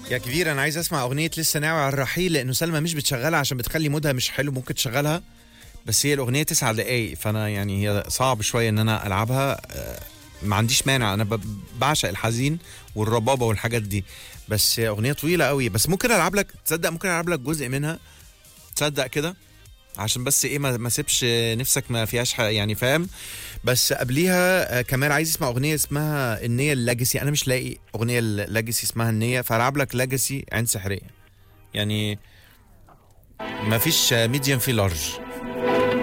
يا كبير انا عايز اسمع اغنيه لسه ناوي على الرحيل لانه سلمى مش بتشغلها عشان بتخلي مودها مش حلو ممكن تشغلها بس هي الاغنيه تسع دقايق فانا يعني هي صعب شويه ان انا العبها آه، ما عنديش مانع انا ب- بعشق الحزين والربابه والحاجات دي بس اغنيه طويله قوي بس ممكن العب لك تصدق ممكن العب لك جزء منها تصدق كده عشان بس ايه ما ما سيبش نفسك ما فيهاش ح- يعني فاهم بس قبليها آه، كمان عايز اسمع اغنيه اسمها النيه اللاجسي انا مش لاقي اغنيه اللاجسي اسمها النيه فالعب لك لاجسي عين سحريه يعني ما فيش ميديم في لارج